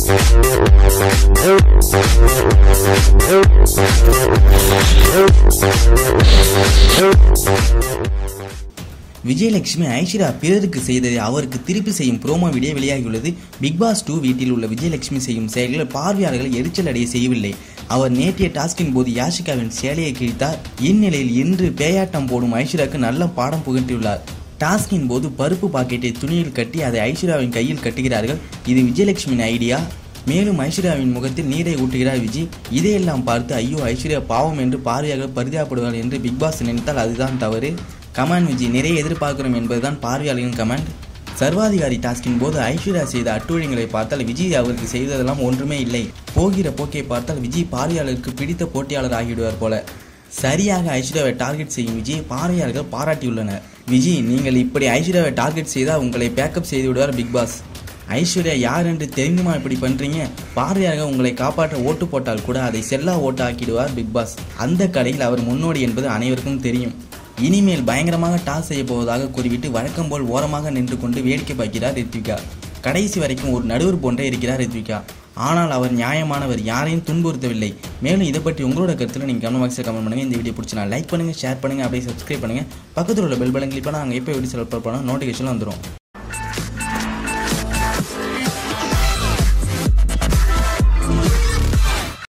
விஜயலட்சுமி ஐஸ்வர்யா பிறருக்கு செய்ததை அவருக்கு திருப்பி செய்யும் ப்ரோமோ வீடியோ வெளியாகியுள்ளது பிக் பாஸ் டூ வீட்டில் உள்ள விஜயலட்சுமி செய்யும் செயல்கள் பார்வையாளர்களை எரிச்சல் அடைய செய்யவில்லை அவர் நேற்றைய டாஸ்கின் போது யாஷிகாவின் சேலையை கிழித்தார் இந்நிலையில் இன்று பேயாட்டம் போடும் ஐஸ்வர்யாவுக்கு நல்ல பாடம் புகட்டியுள்ளார் டாஸ்கின் போது பருப்பு பாக்கெட்டை துணியில் கட்டி அதை ஐஸ்வர்யாவின் கையில் கட்டுகிறார்கள் இது விஜயலட்சுமியின் ஐடியா மேலும் ஐஸ்வர்யாவின் முகத்தில் நீரை ஊட்டுகிறார் விஜய் இதையெல்லாம் பார்த்து ஐயோ ஐஸ்வர்யா பாவம் என்று பார்வையாளர்கள் பரிதாபப்படுவார் என்று பிக் பாஸ் நினைத்தால் அதுதான் தவறு கமான் விஜய் நிறைய எதிர்பார்க்கிறோம் என்பதுதான் பார்வையாளர்களின் கமெண்ட் சர்வாதிகாரி டாஸ்கின் போது ஐஸ்வர்யா செய்த அட்டுழியங்களை பார்த்தால் விஜய் அவருக்கு செய்ததெல்லாம் ஒன்றுமே இல்லை போகிற போக்கை பார்த்தால் விஜய் பார்வையாளருக்கு பிடித்த போட்டியாளர் ஆகிவிடுவார் போல சரியாக ஐஸ்வர்யாவை டார்கெட் செய்யும் விஜய் பார்வையாளர்கள் பாராட்டியுள்ளனர் விஜய் நீங்கள் இப்படி ஐஸ்வர்யாவை டார்கெட் செய்தால் உங்களை பேக்கப் செய்து விடுவார் பிக் பாஸ் ஐஸ்வர்யா யார் என்று தெரிந்துமா இப்படி பண்றீங்க பார்வையாக உங்களை காப்பாற்ற ஓட்டு போட்டால் கூட அதை செல்லா ஓட்டு ஆக்கிடுவார் பிக் பாஸ் அந்த கடையில் அவர் முன்னோடி என்பது அனைவருக்கும் தெரியும் இனிமேல் பயங்கரமாக டாஸ் செய்ய போவதாக கூறிவிட்டு வழக்கம் போல் ஓரமாக நின்று கொண்டு வேடிக்கை பார்க்கிறார் ரித்விகா கடைசி வரைக்கும் ஒரு நடுவர் போன்றே இருக்கிறார் ரித்விகா ஆனால் அவர் நியாயமானவர் யாரையும் துன்புறுத்தவில்லை மேலும் இதை பற்றி உங்களோட கருத்தில் நீங்கள் கமெண்ட் பாக்ஸில் கமெண்ட் பண்ணுங்கள் இந்த வீடியோ பிடிச்சினா லைக் பண்ணுங்கள் ஷேர் பண்ணுங்கள் அப்படியே சப்ஸ்கிரைப் பண்ணுங்கள் பக்கத்தில் உள்ள பெல் பட்டன் கிளிக் பண்ணால் அங்கே எப்போ வீடியோ செலக்ட் பண்ணால் நோட்டிஃபிகேஷன் வந்துடும்